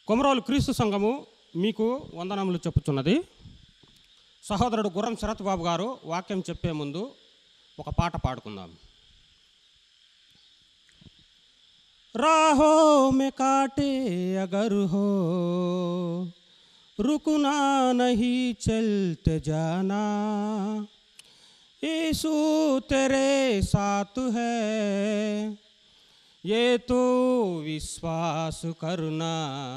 కొమరోలు క్రీస్తు సంఘము మీకు వందనములు చెప్పుచున్నది సహోదరుడు గుర్రం శరత్ బాబు గారు వాక్యం చెప్పే ముందు ఒక పాట పాడుకుందాం రాహో మే కాటే అగర్ హో रुकना नहीं चलते जाना यीशु तेरे साथ है ये तो विश्वास करना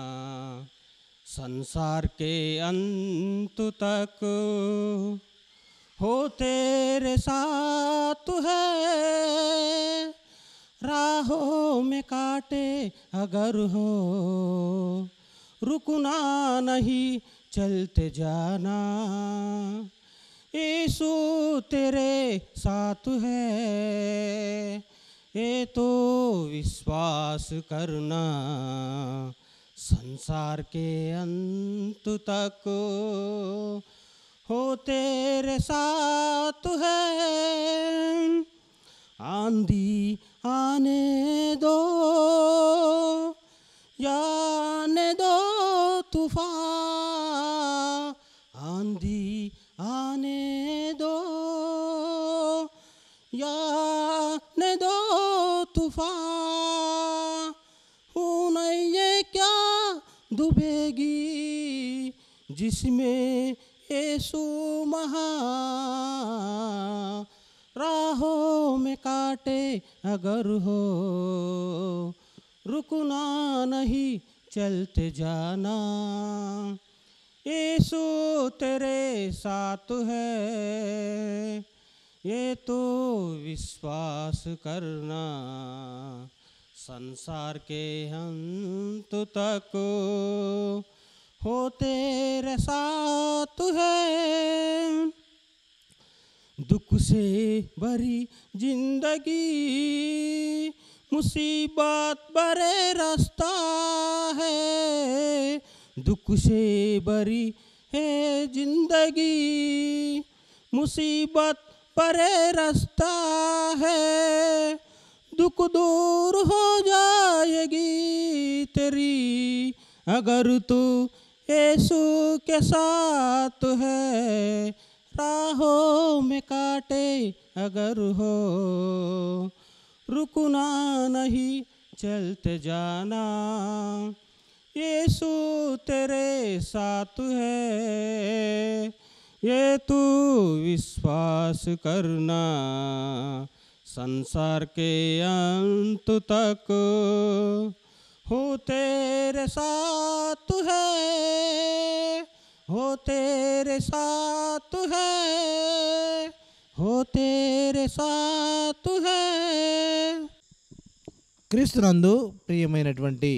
संसार के अंत तक हो तेरे साथ है राहों में काटे अगर हो रुकना नहीं चलते जाना यीशु तेरे साथ है ये तो विश्वास करना संसार के अंत तक हो तेरे साथ है आंधी आने दो जाने दो तूफान आंधी आने दो याने दो तूफान हूँ नहीं ये क्या डूबेगी जिसमें यीशु महा राहों में काटे अगर हो रुकना नहीं चलते जाना यीशु तेरे साथ है ये तो विश्वास करना संसार के अंत तक हो तेरे साथ है दुख से भरी जिंदगी मुसीबत भरे रास्ता है दुख से भरी है जिंदगी मुसीबत भरे रास्ता है दुख दूर हो जाएगी तेरी अगर तू यीशु के साथ है राहों में काटे अगर हो रुकना नहीं चलते जाना यीशु तेरे साथ है ये तू विश्वास करना संसार के अंत तक हो तेरे साथ है हो तेरे साथ है हो तेरे साथ है క్రీస్తునందు ప్రియమైనటువంటి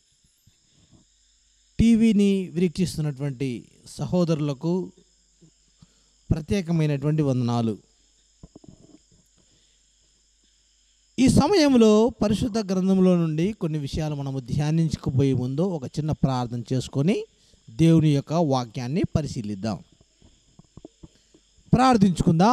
టీవీని వీక్షిస్తున్నటువంటి సహోదరులకు ప్రత్యేకమైనటువంటి వందనాలు ఈ సమయంలో పరిశుద్ధ గ్రంథంలో నుండి కొన్ని విషయాలు మనము ధ్యానించుకుపోయే ముందు ఒక చిన్న ప్రార్థన చేసుకొని దేవుని యొక్క వాక్యాన్ని పరిశీలిద్దాం ప్రార్థించుకుందాం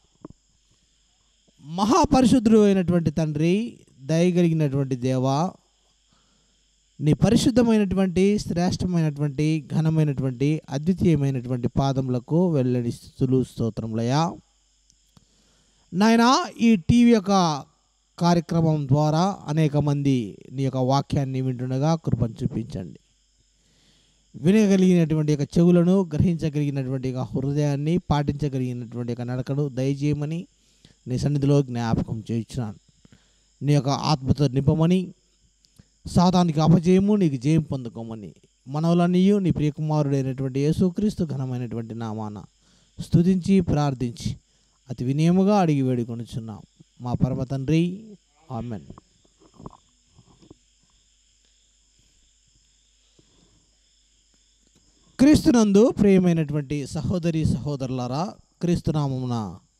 మహాపరిశుద్ధుడు అయినటువంటి తండ్రి దయగలిగినటువంటి దేవా నీ పరిశుద్ధమైనటువంటి శ్రేష్టమైనటువంటి ఘనమైనటువంటి అద్వితీయమైనటువంటి పాదములకు వెళ్ళని స్థుతులు స్తోత్రములయా నాయన ఈ టీవీ యొక్క కార్యక్రమం ద్వారా అనేక మంది నీ యొక్క వాక్యాన్ని వింటుండగా కృపను చూపించండి వినగలిగినటువంటి యొక్క చెవులను గ్రహించగలిగినటువంటి యొక్క హృదయాన్ని పాటించగలిగినటువంటి యొక్క నడకను దయచేయమని నీ సన్నిధిలో జ్ఞాపకం చేయించున్నాను నీ యొక్క ఆత్మతో నింపమని సాతానికి అపజయము నీకు జయం పొందుకోమని మనవులన్నీయు నీ ప్రియకుమారుడైనటువంటి యేసుక్రీస్తు ఘనమైనటువంటి నామాన స్తుతించి ప్రార్థించి అతి వినయముగా అడిగి వేడుకొనుచున్నాం మా పరమ తండ్రి ఆమెన్ క్రీస్తునందు ప్రియమైనటువంటి సహోదరి సహోదరులారా క్రీస్తునామమున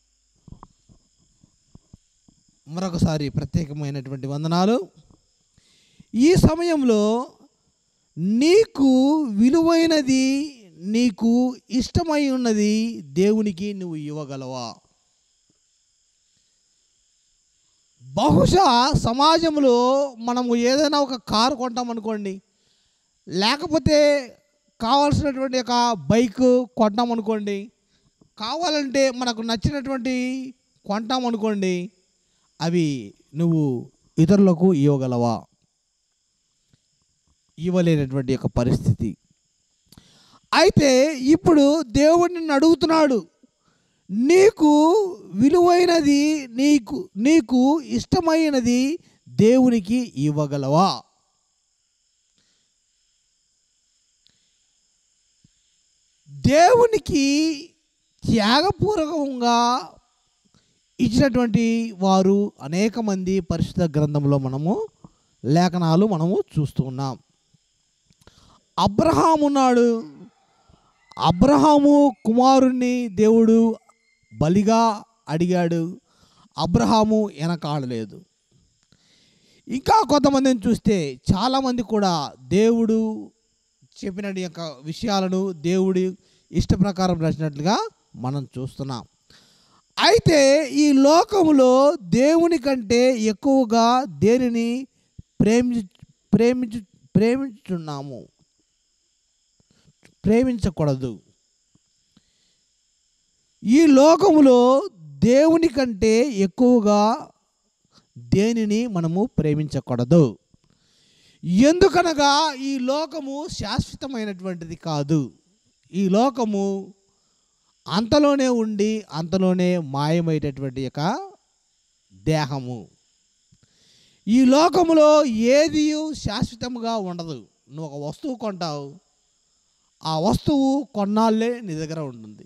మరొకసారి ప్రత్యేకమైనటువంటి వందనాలు ఈ సమయంలో నీకు విలువైనది నీకు ఇష్టమై ఉన్నది దేవునికి నువ్వు ఇవ్వగలవా బహుశా సమాజంలో మనము ఏదైనా ఒక కారు కొంటాం అనుకోండి లేకపోతే కావాల్సినటువంటి ఒక బైక్ కొంటాం అనుకోండి కావాలంటే మనకు నచ్చినటువంటి కొంటాం అనుకోండి అవి నువ్వు ఇతరులకు ఇవ్వగలవా ఇవ్వలేనటువంటి యొక్క పరిస్థితి అయితే ఇప్పుడు దేవుడిని అడుగుతున్నాడు నీకు విలువైనది నీకు నీకు ఇష్టమైనది దేవునికి ఇవ్వగలవా దేవునికి త్యాగపూర్వకంగా ఇచ్చినటువంటి వారు అనేక మంది పరిశుద్ధ గ్రంథంలో మనము లేఖనాలు మనము చూస్తూ ఉన్నాం అబ్రహాం ఉన్నాడు అబ్రహాము కుమారుణ్ణి దేవుడు బలిగా అడిగాడు అబ్రహాము వెనకాడలేదు ఇంకా కొంతమందిని చూస్తే చాలామంది కూడా దేవుడు చెప్పిన యొక్క విషయాలను దేవుడి ఇష్ట ప్రకారం రాసినట్లుగా మనం చూస్తున్నాం అయితే ఈ లోకములో దేవుని కంటే ఎక్కువగా దేనిని ప్రేమి ప్రేమించు ప్రేమించున్నాము ప్రేమించకూడదు ఈ లోకములో దేవుని కంటే ఎక్కువగా దేనిని మనము ప్రేమించకూడదు ఎందుకనగా ఈ లోకము శాశ్వతమైనటువంటిది కాదు ఈ లోకము అంతలోనే ఉండి అంతలోనే మాయమయ్యేటటువంటి యొక్క దేహము ఈ లోకములో ఏది శాశ్వతముగా ఉండదు నువ్వు ఒక వస్తువు కొంటావు ఆ వస్తువు కొన్నాళ్ళే నీ దగ్గర ఉంటుంది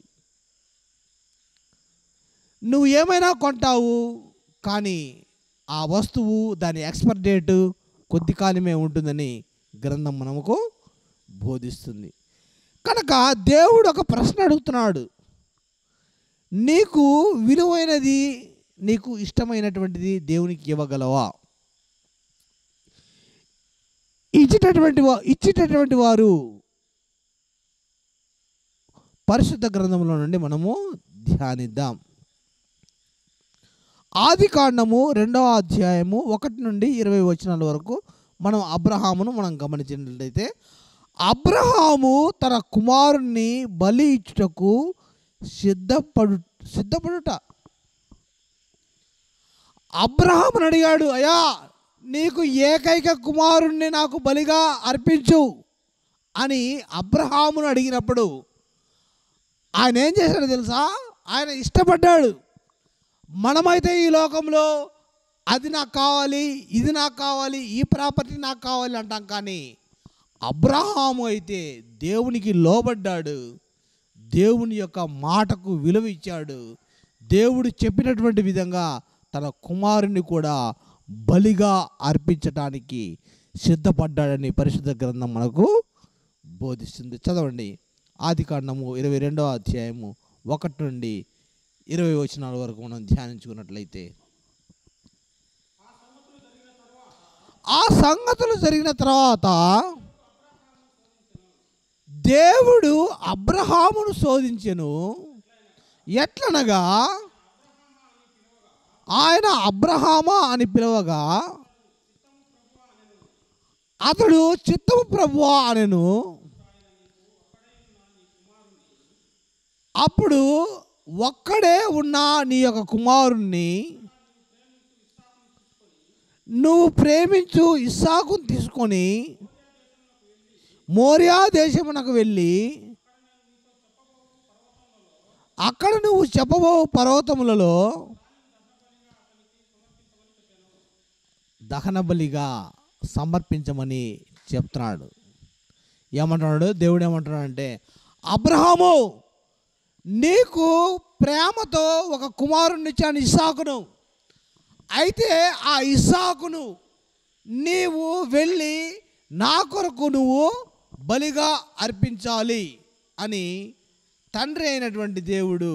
నువ్వు ఏమైనా కొంటావు కానీ ఆ వస్తువు దాని ఎక్స్పైర్ డేటు కొద్ది కాలమే ఉంటుందని గ్రంథం మనకు బోధిస్తుంది కనుక దేవుడు ఒక ప్రశ్న అడుగుతున్నాడు నీకు విలువైనది నీకు ఇష్టమైనటువంటిది దేవునికి ఇవ్వగలవా ఇచ్చేటటువంటి వా ఇచ్చేటటువంటి వారు పరిశుద్ధ గ్రంథంలో నుండి మనము ధ్యానిద్దాం ఆది కాండము రెండవ అధ్యాయము ఒకటి నుండి ఇరవై వచనాల వరకు మనం అబ్రహామును మనం గమనించినట్లయితే అబ్రహాము తన కుమారుణ్ణి బలి ఇచ్చుటకు సిద్ధపడు సిద్ధపడుట అబ్రహామును అడిగాడు అయ్యా నీకు ఏకైక కుమారుణ్ణి నాకు బలిగా అర్పించు అని అబ్రహామును అడిగినప్పుడు ఆయన ఏం చేశాడో తెలుసా ఆయన ఇష్టపడ్డాడు మనమైతే ఈ లోకంలో అది నాకు కావాలి ఇది నాకు కావాలి ఈ ప్రాపర్టీ నాకు కావాలి అంటాం కానీ అబ్రహాము అయితే దేవునికి లోబడ్డాడు దేవుని యొక్క మాటకు విలువ ఇచ్చాడు దేవుడు చెప్పినటువంటి విధంగా తన కుమారుని కూడా బలిగా అర్పించటానికి సిద్ధపడ్డాడని పరిశుద్ధ గ్రంథం మనకు బోధిస్తుంది చదవండి ఆది కాండము ఇరవై రెండవ అధ్యాయము ఒకటి నుండి ఇరవై వచనాల వరకు మనం ధ్యానించుకున్నట్లయితే ఆ సంగతులు జరిగిన తర్వాత దేవుడు అబ్రహామును శోధించెను ఎట్లనగా ఆయన అబ్రహామా అని పిలవగా అతడు చిత్తము ప్రభువా అనెను అప్పుడు ఒక్కడే ఉన్న నీ యొక్క కుమారుణ్ణి నువ్వు ప్రేమించు ఇస్సాకును తీసుకొని మోరియా దేశమునకు వెళ్ళి అక్కడ నువ్వు చెప్పబో పర్వతములలో దహన బలిగా సమర్పించమని చెప్తున్నాడు ఏమంటున్నాడు దేవుడు ఏమంటున్నాడు అంటే అబ్రహాము నీకు ప్రేమతో ఒక కుమారుణ్ణి ఇచ్చాను ఇస్సాకును అయితే ఆ ఇస్సాకును నీవు వెళ్ళి నా కొరకు నువ్వు బలిగా అర్పించాలి అని తండ్రి అయినటువంటి దేవుడు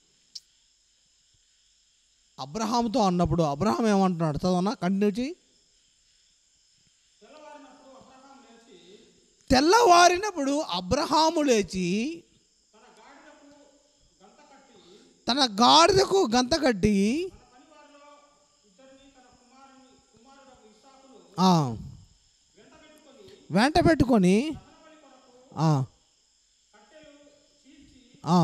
అబ్రహాంతో అన్నప్పుడు అబ్రహాం ఏమంటున్నాడు చదవనా కంటిన్యూ చేయి తెల్లవారినప్పుడు అబ్రహాము లేచి తన గాడిదకు గంత కట్టి ఆ, వెంట పెట్టుకొని ఆ, ఆ.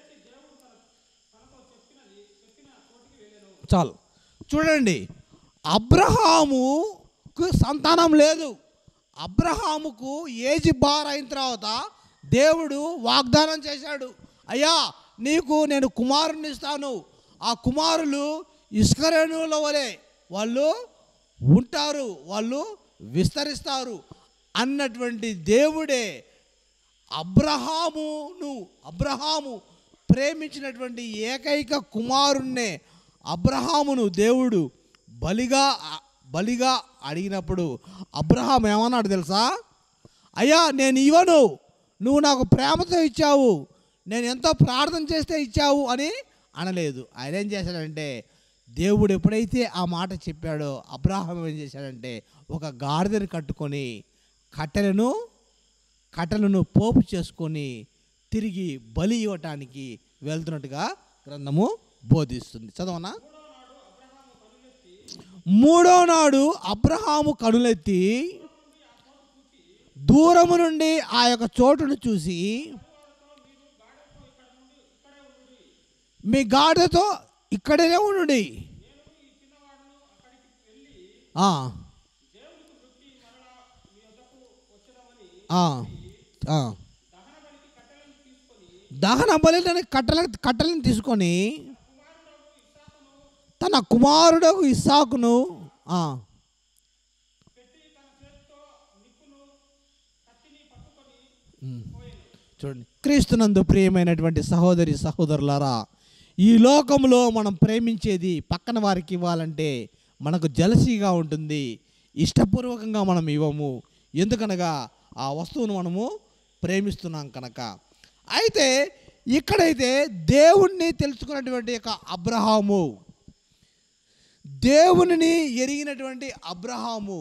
చాలు చూడండి అబ్రహాముకు సంతానం లేదు అబ్రహాముకు ఏజ్ బార్ అయిన తర్వాత దేవుడు వాగ్దానం చేశాడు అయ్యా నీకు నేను కుమారుని ఇస్తాను ఆ కుమారులు ఇస్కరేణుల వలె వాళ్ళు ఉంటారు వాళ్ళు విస్తరిస్తారు అన్నటువంటి దేవుడే అబ్రహామును అబ్రహాము ప్రేమించినటువంటి ఏకైక కుమారుణ్ణే అబ్రహామును దేవుడు బలిగా బలిగా అడిగినప్పుడు అబ్రహాం ఏమన్నాడు తెలుసా అయ్యా నేను ఇవ్వను నువ్వు నాకు ప్రేమతో ఇచ్చావు నేను ఎంతో ప్రార్థన చేస్తే ఇచ్చావు అని అనలేదు ఆయన ఏం చేశాడంటే దేవుడు ఎప్పుడైతే ఆ మాట చెప్పాడో అబ్రహాం ఏం చేశాడంటే ఒక గాడిదని కట్టుకొని కట్టెలను కట్టెలను పోపు చేసుకొని తిరిగి బలి ఇవ్వటానికి వెళ్తున్నట్టుగా గ్రంథము బోధిస్తుంది చదవనా మూడో నాడు అబ్రహాము కనులెత్తి దూరము నుండి ఆ యొక్క చోటును చూసి మీ గాడిదతో ఇక్కడనే ఉండు ఆ. ఆ. ఆ. దహన బలిని కట్టెల కట్టెలను తీసుకొని తన కుమారుడు ఇస్సాకును ఆ, ఉమ్. చూడండి క్రీస్తునందు ప్రియమైనటువంటి సహోదరి సహోదరులారా ఈ లోకంలో మనం ప్రేమించేది పక్కన వారికి ఇవ్వాలంటే మనకు జలసీగా ఉంటుంది ఇష్టపూర్వకంగా మనం ఇవ్వము ఎందుకనగా ఆ వస్తువును మనము ప్రేమిస్తున్నాం కనుక అయితే ఇక్కడైతే దేవుణ్ణి తెలుసుకున్నటువంటి యొక్క అబ్రహాము దేవునిని ఎరిగినటువంటి అబ్రహాము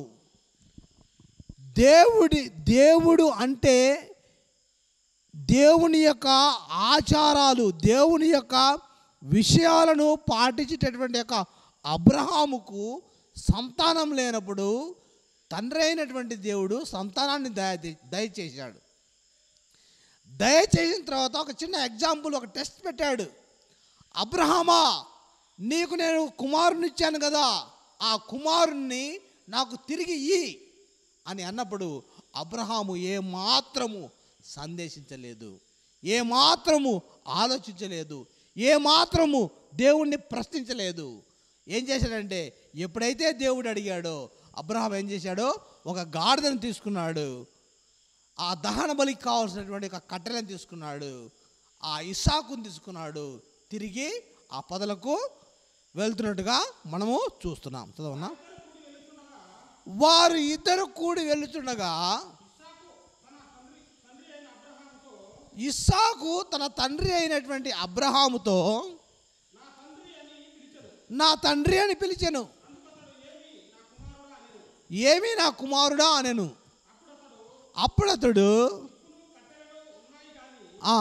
దేవుడి దేవుడు అంటే దేవుని యొక్క ఆచారాలు దేవుని యొక్క విషయాలను పాటించేటటువంటి యొక్క అబ్రహాముకు సంతానం లేనప్పుడు తండ్రి అయినటువంటి దేవుడు సంతానాన్ని దయ దయచేశాడు దయచేసిన తర్వాత ఒక చిన్న ఎగ్జాంపుల్ ఒక టెస్ట్ పెట్టాడు అబ్రహామా నీకు నేను కుమారుని ఇచ్చాను కదా ఆ కుమారుణ్ణి నాకు తిరిగి ఇయ్యి అని అన్నప్పుడు అబ్రహాము ఏ మాత్రము సందేశించలేదు ఏ మాత్రము ఆలోచించలేదు ఏ మాత్రము దేవుణ్ణి ప్రశ్నించలేదు ఏం చేశాడంటే ఎప్పుడైతే దేవుడు అడిగాడో అబ్రహాం ఏం చేశాడో ఒక గాడిదను తీసుకున్నాడు ఆ దహన బలికి కావాల్సినటువంటి ఒక కట్టెలను తీసుకున్నాడు ఆ ఇసాకుని తీసుకున్నాడు తిరిగి ఆ పదలకు వెళ్తున్నట్టుగా మనము చూస్తున్నాం చదవన్నా వారు ఇద్దరు కూడి వెళుతుండగా ఇస్సాకు తన తండ్రి అయినటువంటి అబ్రహాముతో నా తండ్రి అని పిలిచాను ఏమి నా కుమారుడా అనెను అప్పుడు అతడు ఆ,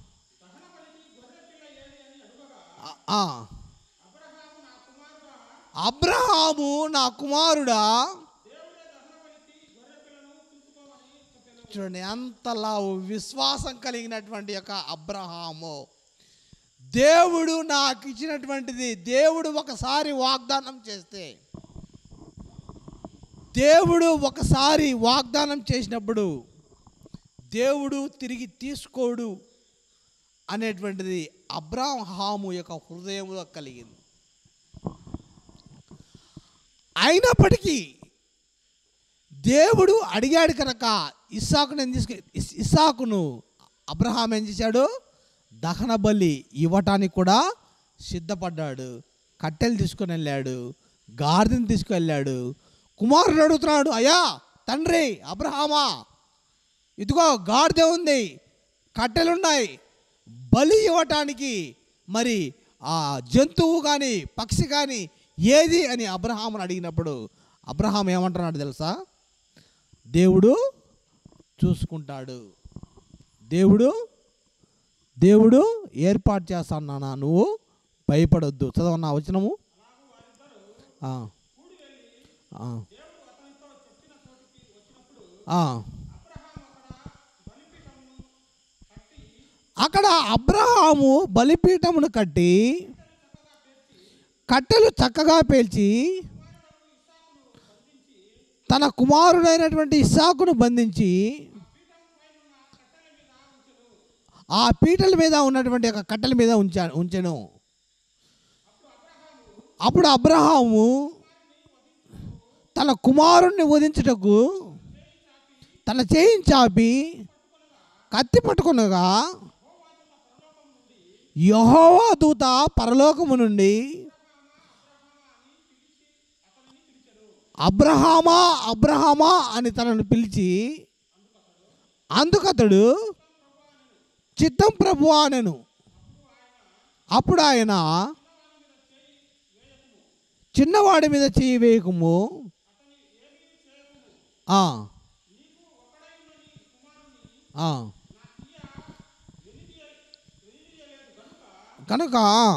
ఆ, అబ్రహాము నా కుమారుడా చూడండి అంతలా విశ్వాసం కలిగినటువంటి యొక్క అబ్రహాము దేవుడు నాకు ఇచ్చినటువంటిది దేవుడు ఒకసారి వాగ్దానం చేస్తే దేవుడు ఒకసారి వాగ్దానం చేసినప్పుడు దేవుడు తిరిగి తీసుకోడు అనేటువంటిది అబ్రాహాము యొక్క హృదయంలో కలిగింది అయినప్పటికీ దేవుడు అడిగాడు కనుక ఇస్సాకును ఏం తీసుకు ఇస్- ఇస్సాకును అబ్రహాం ఏం చేశాడు దహన బలి ఇవ్వటానికి కూడా సిద్ధపడ్డాడు కట్టెలు తీసుకొని వెళ్ళాడు గార్డెన్ తీసుకువెళ్ళాడు కుమారుడు అడుగుతున్నాడు అయ్యా తండ్రి అబ్రహామా ఇదిగో గాడిద ఉంది కట్టెలున్నాయి బలి ఇవ్వటానికి మరి ఆ జంతువు కానీ పక్షి కానీ ఏది అని అబ్రహామును అడిగినప్పుడు అబ్రహాం ఏమంటున్నాడు తెలుసా దేవుడు చూసుకుంటాడు దేవుడు దేవుడు ఏర్పాటు చేస్తానా నువ్వు భయపడొద్దు చదవన్నా వచనము ఆ. ఆ. ఆ. అక్కడ అబ్రహాము బలిపీఠమును కట్టి కట్టెలు చక్కగా పేల్చి తన కుమారుడైనటువంటి ఇస్సాకును బంధించి ఆ పీటల మీద ఉన్నటువంటి ఒక కట్టెల మీద ఉంచా ఉంచెను అప్పుడు అబ్రహాము తన కుమారుణ్ణి వధించుటకు తన చేయి చాపి కత్తి పట్టుకునగా యహోవా దూత పరలోకము నుండి అబ్రహామా అబ్రహామా అని తనను పిలిచి అందుకతడు చిత్తం ప్రభు అనెను అప్పుడు ఆయన చిన్నవాడి మీద చేయి వేయకము ఆ. ఆ. కనుక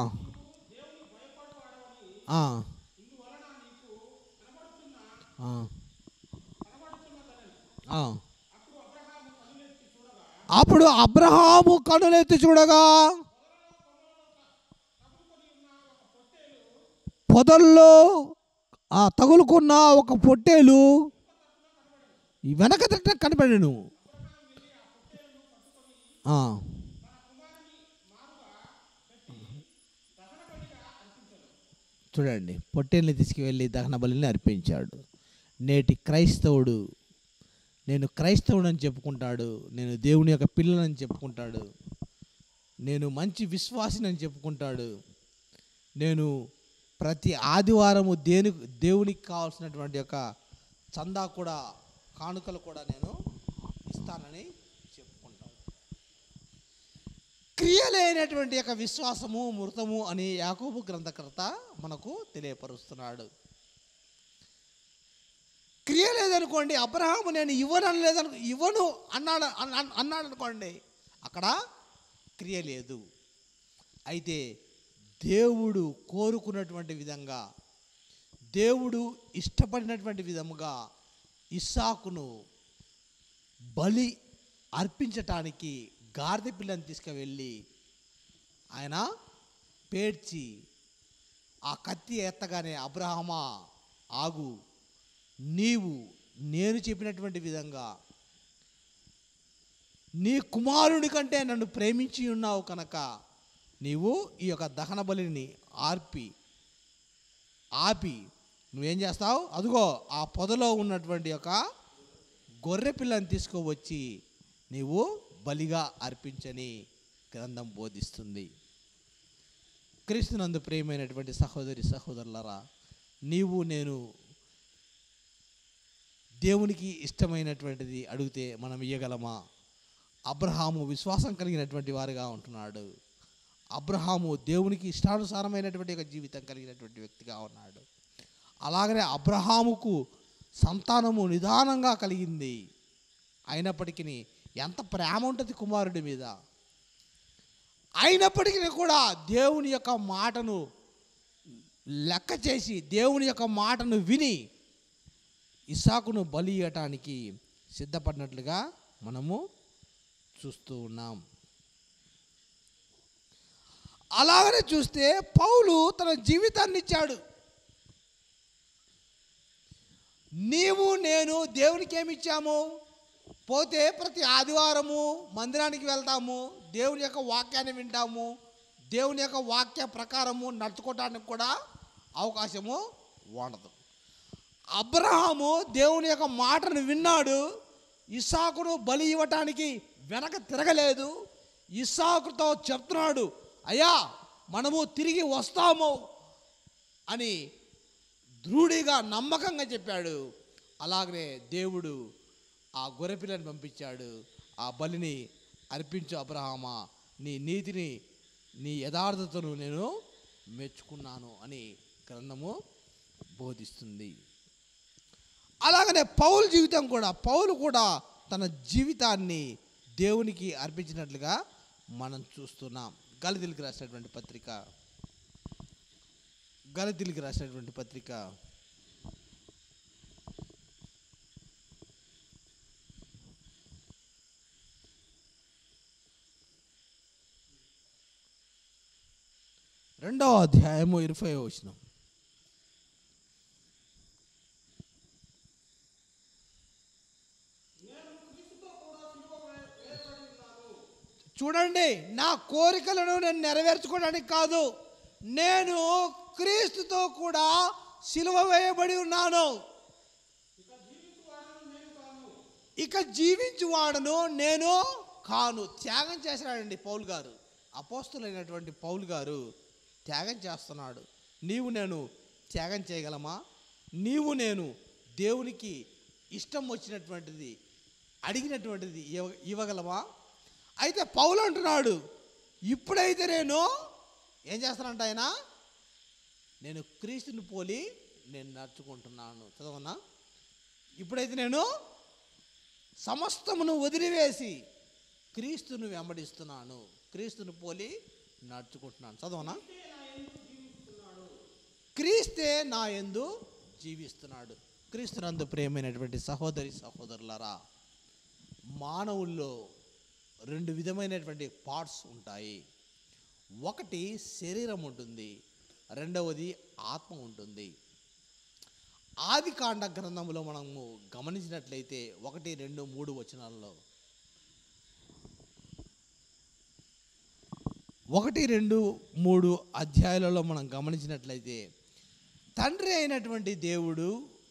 ఆ. ఆ. ఆ. అప్పుడు అబ్రహాము కనులెత్తి చూడగా పొదల్లో ఆ తగులుకున్న ఒక పొట్టేలు ఈ వెనక తిట్ట కనపడాను ఆ. చూడండి పొట్టేల్ని తీసుకువెళ్ళి దహన బలిని అర్పించాడు నేటి క్రైస్తవుడు నేను క్రైస్తవుడు అని చెప్పుకుంటాడు నేను దేవుని యొక్క పిల్లలని చెప్పుకుంటాడు నేను మంచి విశ్వాసిని అని చెప్పుకుంటాడు నేను ప్రతి ఆదివారము దేని దేవునికి కావాల్సినటువంటి యొక్క చందా కూడా కానుకలు కూడా నేను ఇస్తానని చెప్పుకుంటాను క్రియలేనటువంటి యొక్క విశ్వాసము మృతము అని యాకోబు గ్రంథకర్త మనకు తెలియపరుస్తున్నాడు క్రియ లేదనుకోండి అబ్రహాము నేను ఇవ్వను అనలేదను ఇవ్వను అన్నాడు అన్న- అన్నాడు అనుకోండి అక్కడ క్రియ లేదు అయితే దేవుడు కోరుకున్నటువంటి విధంగా దేవుడు ఇష్టపడినటువంటి విధముగా ఇస్సాకును బలి అర్పించటానికి గాడిద పిల్లని తీసుకువెళ్ళి ఆయన పేడ్చి ఆ కత్తి ఎత్తగానే అబ్రహమా ఆగు నీవు నేను చెప్పినటువంటి విధంగా నీ కుమారుడి కంటే నన్ను ప్రేమించి ఉన్నావు కనుక నీవు ఈ యొక్క దహన బలిని ఆర్పి ఆపి నువ్వేం చేస్తావు అదిగో ఆ పొదలో ఉన్నటువంటి యొక్క గొర్రె పిల్లని తీసుకువచ్చి నీవు బలిగా అర్పించని గ్రంథం బోధిస్తుంది క్రీస్తునందు ప్రియమైనటువంటి సహోదరి సహోదరులరా నీవు నేను దేవునికి ఇష్టమైనటువంటిది అడిగితే మనం ఇయ్యగలమా అబ్రహాము విశ్వాసం కలిగినటువంటి వారుగా ఉంటున్నాడు అబ్రహాము దేవునికి ఇష్టానుసారమైనటువంటి ఒక జీవితం కలిగినటువంటి వ్యక్తిగా ఉన్నాడు అలాగనే అబ్రహాముకు సంతానము నిదానంగా కలిగింది అయినప్పటికీ ఎంత ప్రేమ ఉంటుంది కుమారుడి మీద అయినప్పటికీ కూడా దేవుని యొక్క మాటను లెక్క చేసి దేవుని యొక్క మాటను విని ఇసాకును బలి ఇవ్వటానికి సిద్ధపడినట్లుగా మనము చూస్తూ ఉన్నాం అలాగనే చూస్తే పౌలు తన జీవితాన్ని ఇచ్చాడు నీవు నేను దేవునికి ఏమి ఇచ్చాము పోతే ప్రతి ఆదివారము మందిరానికి వెళ్తాము దేవుని యొక్క వాక్యాన్ని వింటాము దేవుని యొక్క వాక్య ప్రకారము నడుచుకోవడానికి కూడా అవకాశము ఉండదు అబ్రహాము దేవుని యొక్క మాటను విన్నాడు ఇస్సాకును బలి ఇవ్వటానికి వెనక తిరగలేదు ఇస్సాకుతో చెప్తున్నాడు అయ్యా మనము తిరిగి వస్తాము అని దృఢిగా నమ్మకంగా చెప్పాడు అలాగనే దేవుడు ఆ గొర్రెపిల్లని పంపించాడు ఆ బలిని అర్పించు అబ్రహామా నీ నీతిని నీ యథార్థతను నేను మెచ్చుకున్నాను అని గ్రంథము బోధిస్తుంది అలాగనే పౌలు జీవితం కూడా పౌలు కూడా తన జీవితాన్ని దేవునికి అర్పించినట్లుగా మనం చూస్తున్నాం గలదిలికి రాసినటువంటి పత్రిక గలదిలికి రాసినటువంటి పత్రిక రెండవ అధ్యాయము ఇరవై వచ్చిన చూడండి నా కోరికలను నేను నెరవేర్చుకోవడానికి కాదు నేను క్రీస్తుతో కూడా సిలువ వేయబడి ఉన్నాను ఇక జీవించువాడను నేను కాను త్యాగం చేశాడండి పౌలు గారు అపోస్తులైనటువంటి పౌలు గారు త్యాగం చేస్తున్నాడు నీవు నేను త్యాగం చేయగలమా నీవు నేను దేవునికి ఇష్టం వచ్చినటువంటిది అడిగినటువంటిది ఇవ్వ ఇవ్వగలమా అయితే పౌలు అంటున్నాడు ఇప్పుడైతే నేను ఏం చేస్తానంట ఆయన నేను క్రీస్తుని పోలి నేను నడుచుకుంటున్నాను చదవనా ఇప్పుడైతే నేను సమస్తమును వదిలివేసి క్రీస్తును వెంబడిస్తున్నాను క్రీస్తును పోలి నడుచుకుంటున్నాను చదవనా క్రీస్తే నా యందు జీవిస్తున్నాడు క్రీస్తునందు ప్రేమైనటువంటి సహోదరి సహోదరులారా మానవుల్లో రెండు విధమైనటువంటి పార్ట్స్ ఉంటాయి ఒకటి శరీరం ఉంటుంది రెండవది ఆత్మ ఉంటుంది ఆది కాండ గ్రంథంలో మనము గమనించినట్లయితే ఒకటి రెండు మూడు వచనాల్లో ఒకటి రెండు మూడు అధ్యాయాలలో మనం గమనించినట్లయితే తండ్రి అయినటువంటి దేవుడు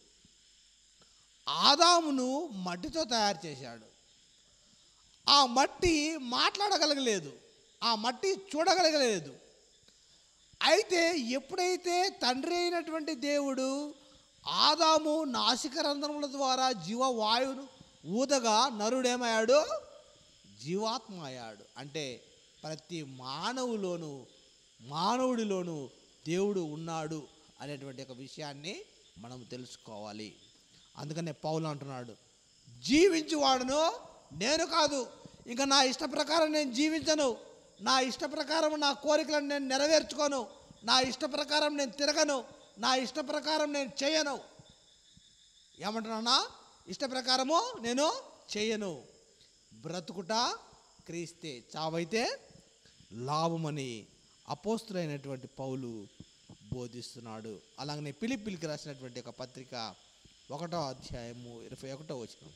ఆదామును మట్టితో తయారు చేశాడు ఆ మట్టి మాట్లాడగలగలేదు ఆ మట్టి చూడగలగలేదు అయితే ఎప్పుడైతే తండ్రి అయినటువంటి దేవుడు ఆదాము నాసిక రంధ్రముల ద్వారా జీవవాయువును ఊదగా నరుడేమయ్యాడు జీవాత్మ అయ్యాడు అంటే ప్రతి మానవులోను మానవుడిలోను దేవుడు ఉన్నాడు అనేటువంటి ఒక విషయాన్ని మనం తెలుసుకోవాలి అందుకనే పౌలు అంటున్నాడు జీవించువాడును నేను కాదు ఇంకా నా ఇష్ట ప్రకారం నేను జీవించను నా ఇష్ట ప్రకారం నా కోరికలను నేను నెరవేర్చుకోను నా ఇష్ట ప్రకారం నేను తిరగను నా ఇష్ట ప్రకారం నేను చేయను ఏమంటున్నా ఇష్ట ప్రకారము నేను చేయను బ్రతుకుట క్రీస్తే చావైతే లాభమని అపోస్తులైనటువంటి పౌలు బోధిస్తున్నాడు అలాగనే పిలిపిలికి రాసినటువంటి ఒక పత్రిక ఒకటో అధ్యాయము ఇరవై ఒకటో వచనం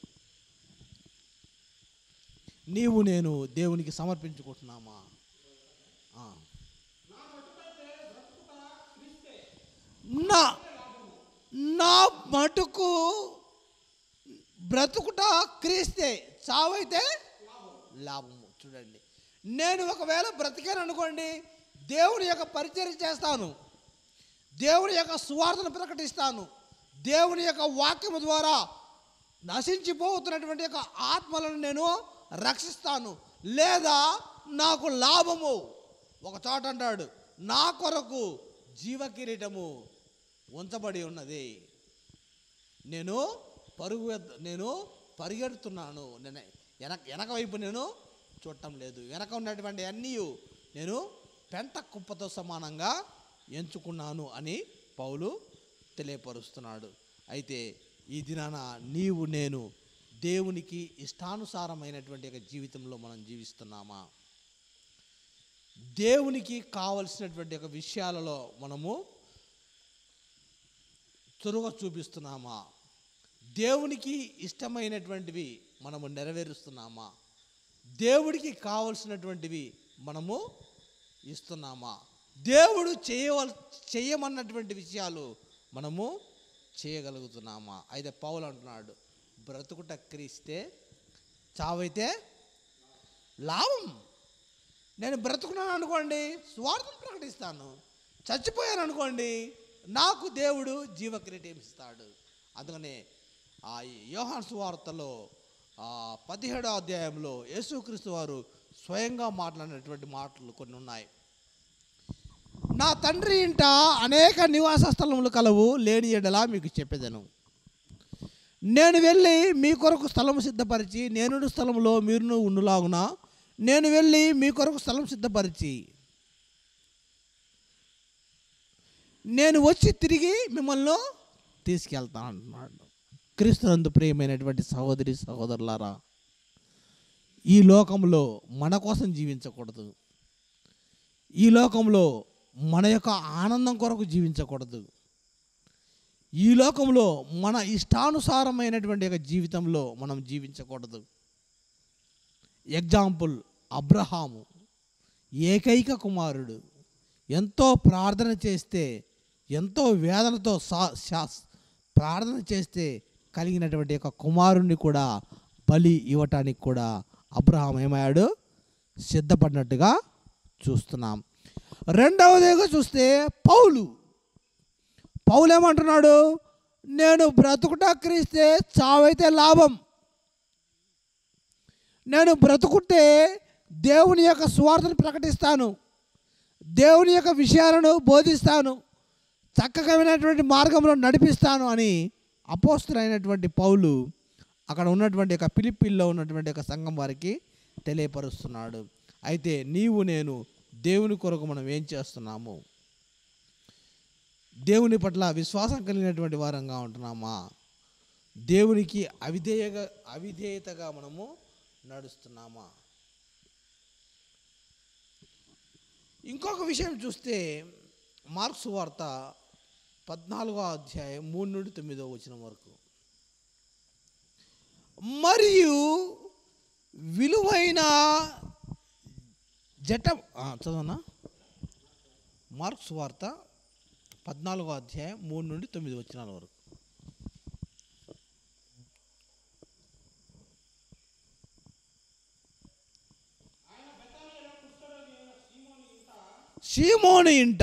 నీవు నేను దేవునికి సమర్పించుకుంటున్నామా ఆ. నా నా మటుకు బ్రతుకుట క్రీస్తే చావైతే లాభము చూడండి నేను ఒకవేళ బ్రతికాను అనుకోండి దేవుని యొక్క పరిచయం చేస్తాను దేవుని యొక్క సువార్తను ప్రకటిస్తాను దేవుని యొక్క వాక్యము ద్వారా నశించిపోతున్నటువంటి యొక్క ఆత్మలను నేను రక్షిస్తాను లేదా నాకు లాభము ఒక చోట అంటాడు నా కొరకు జీవ కిరీటము ఉంచబడి ఉన్నది నేను పరుగు ఎద్ద- నేను పరిగెడుతున్నాను నేను వెనక వెనక వైపు నేను చూడటం లేదు వెనక ఉన్నటువంటి అన్నీ నేను పెంట కుప్పతో సమానంగా ఎంచుకున్నాను అని పౌలు తెలియపరుస్తున్నాడు అయితే ఈ దినాన నీవు నేను దేవునికి ఇష్టానుసారమైనటువంటి ఒక జీవితంలో మనం జీవిస్తున్నామా దేవునికి కావలసినటువంటి ఒక విషయాలలో మనము చొరవ చూపిస్తున్నామా దేవునికి ఇష్టమైనటువంటివి మనము నెరవేరుస్తున్నామా దేవుడికి కావలసినటువంటివి మనము ఇస్తున్నామా దేవుడు చేయవల్ చేయమన్నటువంటి విషయాలు మనము చేయగలుగుతున్నామా అయితే పౌలు అంటున్నాడు బ్రతుకుట క్రీస్తే చావైతే లాభం నేను బ్రతుకున్నాను అనుకోండి స్వార్థం ప్రకటిస్తాను చచ్చిపోయాను అనుకోండి నాకు దేవుడు జీవక్రీటం ఇస్తాడు అందుకనే ఆ యోహాన్ సువార్తలో ఆ పదిహేడో అధ్యాయంలో యేసుక్రీస్తు వారు స్వయంగా మాట్లాడినటువంటి మాటలు కొన్ని ఉన్నాయి నా తండ్రి ఇంట అనేక నివాస స్థలములు కలవు లేని ఎడలా మీకు చెప్పేదను నేను వెళ్ళి మీ కొరకు స్థలం సిద్ధపరిచి నేను స్థలంలో మీరును ఉండులాగున నేను వెళ్ళి మీ కొరకు స్థలం సిద్ధపరిచి నేను వచ్చి తిరిగి మిమ్మల్ని తీసుకెళ్తాను అంటున్నాడు క్రీస్తునందు ప్రియమైనటువంటి సహోదరి సహోదరులారా ఈ లోకంలో మన కోసం జీవించకూడదు ఈ లోకంలో మన యొక్క ఆనందం కొరకు జీవించకూడదు ఈ లోకంలో మన ఇష్టానుసారమైనటువంటి యొక్క జీవితంలో మనం జీవించకూడదు ఎగ్జాంపుల్ అబ్రహాము ఏకైక కుమారుడు ఎంతో ప్రార్థన చేస్తే ఎంతో వేదనతో సా శా- ప్రార్థన చేస్తే కలిగినటువంటి యొక్క కుమారుణ్ణి కూడా బలి ఇవ్వటానికి కూడా అబ్రహాం ఏమయ్యాడు సిద్ధపడినట్టుగా చూస్తున్నాం రెండవదిగా చూస్తే పౌలు పౌలు ఏమంటున్నాడు నేను బ్రతుకుట క్రీస్తే చావైతే లాభం నేను బ్రతుకుంటే దేవుని యొక్క స్వార్థను ప్రకటిస్తాను దేవుని యొక్క విషయాలను బోధిస్తాను చక్కగమైనటువంటి మార్గంలో నడిపిస్తాను అని అపోస్తులైనటువంటి పౌలు అక్కడ ఉన్నటువంటి ఒక పిలిపిల్లో ఉన్నటువంటి ఒక సంఘం వారికి తెలియపరుస్తున్నాడు అయితే నీవు నేను దేవుని కొరకు మనం ఏం చేస్తున్నాము దేవుని పట్ల విశ్వాసం కలిగినటువంటి వారంగా ఉంటున్నామా దేవునికి అవిధేయగా అవిధేయతగా మనము నడుస్తున్నామా ఇంకొక విషయం చూస్తే మార్క్స్ వార్త పద్నాలుగో అధ్యాయం మూడు నుండి తొమ్మిదో వచ్చిన వరకు మరియు విలువైన జట ఆ, చదవనా మార్క్స్ వార్త పద్నాలుగో అధ్యాయం మూడు నుండి తొమ్మిది వచ్చినాల వరకు సీమోని ఇంట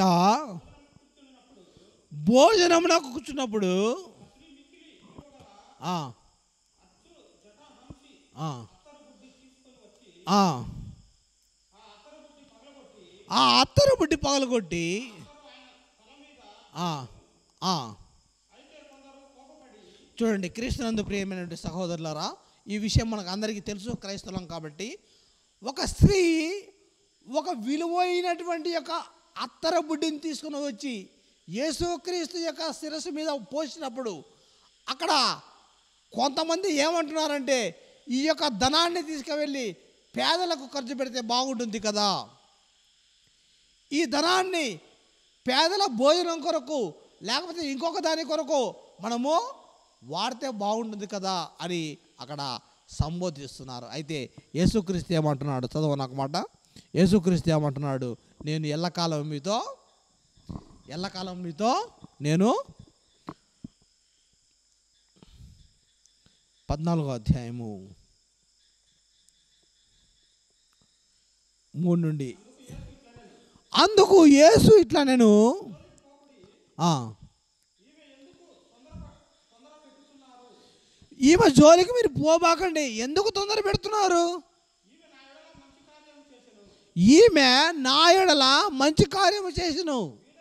భోజనమునకు కూర్చున్నప్పుడు ఆ, ఆ, ఆ, ఆ అత్తరు బుడ్డి పగలగొట్టి ఆ, ఆ. చూడండి క్రీస్తునందు ప్రియమైనటువంటి సహోదరులారా ఈ విషయం మనకు అందరికీ తెలుసు క్రైస్తవం కాబట్టి ఒక స్త్రీ ఒక విలువైనటువంటి యొక్క అత్తర బుడ్డిని తీసుకుని వచ్చి యేసుక్రీస్తు యొక్క శిరస్సు మీద పోసినప్పుడు అక్కడ కొంతమంది ఏమంటున్నారంటే ఈ యొక్క ధనాన్ని తీసుకువెళ్ళి పేదలకు ఖర్చు పెడితే బాగుంటుంది కదా ఈ ధనాన్ని పేదల భోజనం కొరకు లేకపోతే ఇంకొక దాని కొరకు మనము వాడితే బాగుంటుంది కదా అని అక్కడ సంబోధిస్తున్నారు అయితే యేసుక్రీస్తు ఏమంటున్నాడు చదవ నాకు మాట యేసుక్రీస్తు ఏమంటున్నాడు నేను ఎల్లకాలం మీతో ఎల్లకాలం మీతో నేను పద్నాలుగో అధ్యాయము మూడు నుండి అందుకు యేసు ఇట్లా నేను ఆ. ఈమె జోలికి మీరు పోబాకండి ఎందుకు తొందర పెడుతున్నారు ఈమె నా ఎడల మంచి కార్యము చేసిను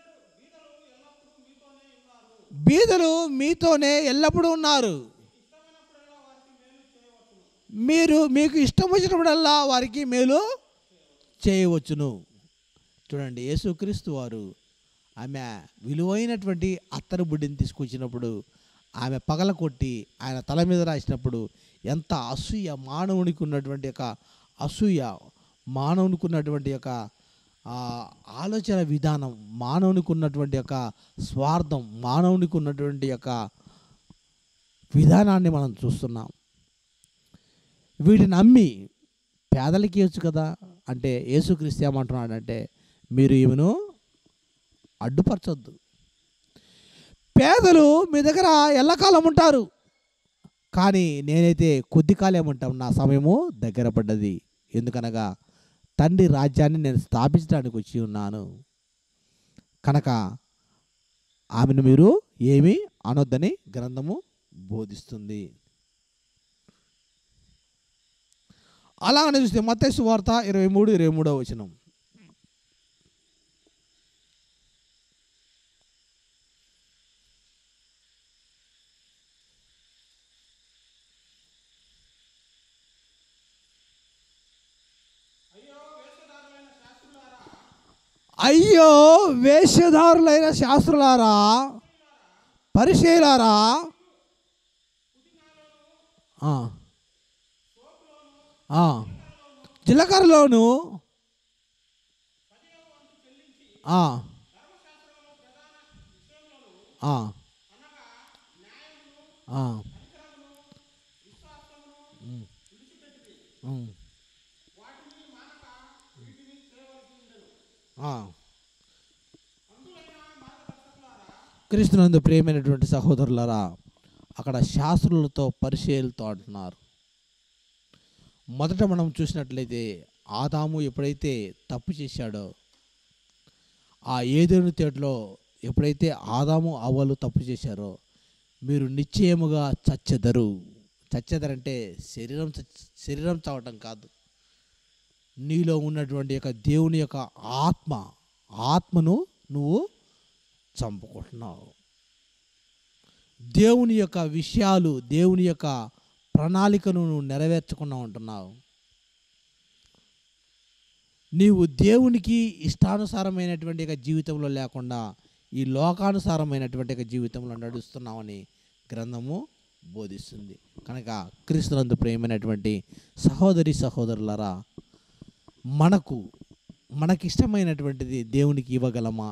బీదలు మీతోనే ఎల్లప్పుడూ ఉన్నారు మీరు మీకు ఇష్టం వచ్చినప్పుడల్లా వారికి మేలు చేయవచ్చును చూడండి యేసుక్రీస్తు వారు ఆమె విలువైనటువంటి అత్తరు బుడ్డిని తీసుకొచ్చినప్పుడు ఆమె పగల కొట్టి ఆయన తల మీద రాసినప్పుడు ఎంత అసూయ మానవునికి ఉన్నటువంటి యొక్క అసూయ మానవునికి ఉన్నటువంటి యొక్క ఆ, ఆలోచన విధానం మానవునికి ఉన్నటువంటి యొక్క స్వార్థం మానవునికి ఉన్నటువంటి యొక్క విధానాన్ని మనం చూస్తున్నాం వీటిని నమ్మి పేదలకి ఇవ్వచ్చు కదా అంటే యేసుక్రీస్తు ఏమంటున్నాడంటే మీరు ఈమెను అడ్డుపరచొద్దు పేదలు మీ దగ్గర ఎల్లకాలం ఉంటారు కానీ నేనైతే కొద్ది కాలం ఉంటాం నా సమయము దగ్గర పడ్డది ఎందుకనగా తండ్రి రాజ్యాన్ని నేను స్థాపించడానికి వచ్చి ఉన్నాను కనుక ఆమెను మీరు ఏమీ అనొద్దని గ్రంథము బోధిస్తుంది అలాగనే చూస్తే మత్తయి వార్త ఇరవై మూడు ఇరవై మూడో వచనం అయ్యో వేషధారులైన శాస్త్రులారా పరిశీలారా ఆ. ఆ. జీలకర్రలోను ఆ. ఆ. ఆ. ఉమ్. ఉమ్. ఆ. క్రీస్తునందు ప్రియమైనటువంటి సహోదరులారా అక్కడ శాస్త్రులతో పరిచయాలతో అంటున్నారు మొదట మనం చూసినట్లయితే ఆదాము ఎప్పుడైతే తప్పు చేశాడో ఆ ఏదేను తేటలో ఎప్పుడైతే ఆదాము అవ్వలు తప్పు చేశారో మీరు నిశ్చయముగా చచ్చెదరు చచ్చెదరంటే శరీరం చచ్చ- శరీరం చావటం కాదు నీలో ఉన్నటువంటి యొక్క దేవుని యొక్క ఆత్మ ఆత్మను నువ్వు చంపుకుంటున్నావు దేవుని యొక్క విషయాలు దేవుని యొక్క ప్రణాళికను నువ్వు నెరవేర్చకుండా ఉంటున్నావు నీవు దేవునికి ఇష్టానుసారమైనటువంటి యొక్క జీవితంలో లేకుండా ఈ లోకానుసారమైనటువంటి యొక్క జీవితంలో నడుస్తున్నామని గ్రంథము బోధిస్తుంది కనుక క్రీస్తునందు ప్రేమైనటువంటి సహోదరి సహోదరులరా మనకు మనకిష్టమైనటువంటిది దేవునికి ఇవ్వగలమా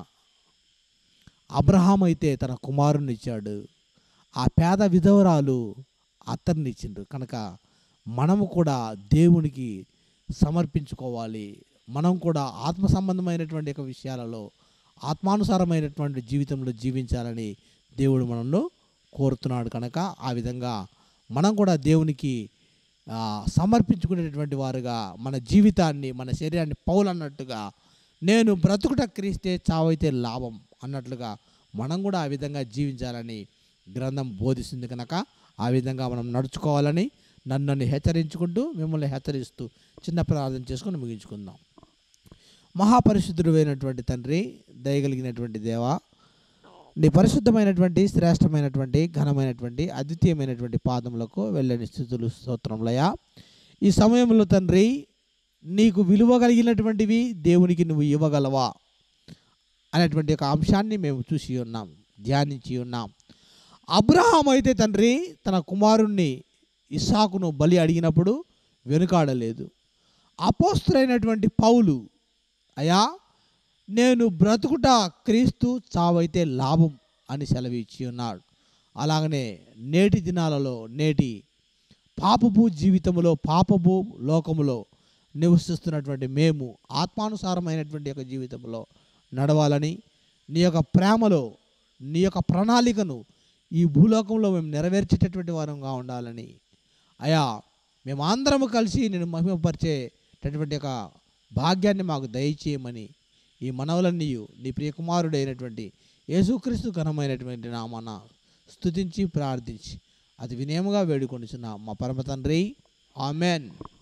అబ్రహాం అయితే తన కుమారుని ఇచ్చాడు ఆ పేద విధవరాలు అత్తర్ని ఇచ్చిండ్రు కనుక మనము కూడా దేవునికి సమర్పించుకోవాలి మనం కూడా ఆత్మ సంబంధమైనటువంటి యొక్క విషయాలలో ఆత్మానుసారమైనటువంటి జీవితంలో జీవించాలని దేవుడు మనలో కోరుతున్నాడు కనుక ఆ విధంగా మనం కూడా దేవునికి ఆ, సమర్పించుకునేటటువంటి వారుగా మన జీవితాన్ని మన శరీరాన్ని పౌలు అన్నట్టుగా నేను బ్రతుకుట క్రీస్తే చావైతే లాభం అన్నట్లుగా మనం కూడా ఆ విధంగా జీవించాలని గ్రంథం బోధిస్తుంది కనుక ఆ విధంగా మనం నడుచుకోవాలని నన్ను నన్ను హెచ్చరించుకుంటూ మిమ్మల్ని హెచ్చరిస్తూ చిన్న ప్రార్థన చేసుకొని ముగించుకుందాం మహాపరిశుద్ధుడు అయినటువంటి తండ్రి దయగలిగినటువంటి దేవ నీ పరిశుద్ధమైనటువంటి శ్రేష్టమైనటువంటి ఘనమైనటువంటి అద్వితీయమైనటువంటి పాదములకు వెళ్ళని స్థితులు స్తోత్రములయ్యా ఈ సమయంలో తండ్రి నీకు విలువ కలిగినటువంటివి దేవునికి నువ్వు ఇవ్వగలవా అనేటువంటి ఒక అంశాన్ని మేము చూసి ఉన్నాం ధ్యానించి ఉన్నాం అబ్రహాం అయితే తండ్రి తన కుమారుణ్ణి ఇస్సాకును బలి అడిగినప్పుడు వెనుకాడలేదు అపోస్తులైనటువంటి పౌలు అయా నేను బ్రతుకుట క్రీస్తు చావైతే లాభం అని సెలవు ఇచ్చి ఉన్నాడు అలాగనే నేటి దినాలలో నేటి పాపపు జీవితములో పాపపు లోకములో నివసిస్తున్నటువంటి మేము ఆత్మానుసారమైనటువంటి యొక్క జీవితంలో నడవాలని నీ యొక్క ప్రేమలో నీ యొక్క ప్రణాళికను ఈ భూలోకంలో మేము నెరవేర్చేటటువంటి వారంగా ఉండాలని అయా మేము అందరము కలిసి నేను మహిమపరిచేటటువంటి యొక్క భాగ్యాన్ని మాకు దయచేయమని ఈ మనవులన్నీ నీ ప్రియకుమారుడైనటువంటి యేసుక్రీస్తు ఘనమైనటువంటి నామాన స్తుతించి ప్రార్థించి అది వినయముగా వేడుకొనిచున్న మా పరమ తండ్రి ఆమెన్